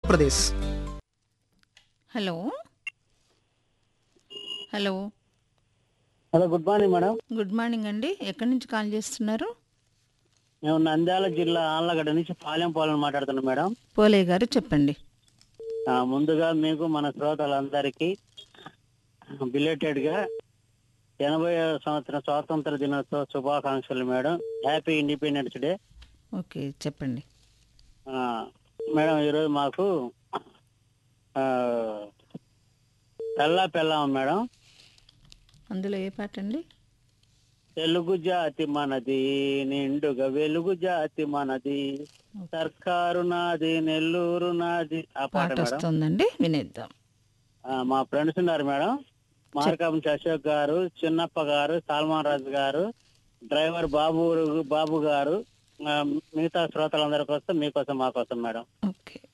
Pradesh hello hello hello good morning madam good morning అండి ఎక్కడి నుంచి కాల్ చేస్తున్నారు మేము నంద్యాల జిల్లా ఆళ్ళగడ్డ నుంచి పాలెం పాలెం మాట్లాడుతున్నాం మేడం పోలే గారు చెప్పండి ఆ, ముందుగా మీకు మన శ్రోతలందరికీ బిలేటెడ్ గా ఎనభై సంవత్సరం స్వాతంత్ర దినోత్సవ శుభాకాంక్షలు madam happy independence day okay చెప్పండి ఆ, మేడం ఈరోజు మాకు ఆ, పెళ్ళా పెళ్ళాం మేడం అందులో ఏ పాట అండి తెలుగు జాతి మనది నిండుగా వెలుగు జాతి మనది సర్కారు నాది నెల్లూరు నాది ఆ పాట పాట మేడం వస్తుందండి వినేద్దాం ఆ, మా ఫ్రెండ్స్ ఉన్నారు మేడం మార్కం అశోక్ గారు చిన్నప్ప గారు సల్మాన్ రాజు గారు డ్రైవర్ బాబు బాబు గారు ఆ, మిగతా శ్రోతలందరి కోసం మీకోసం మా కోసం మేడం ఓకే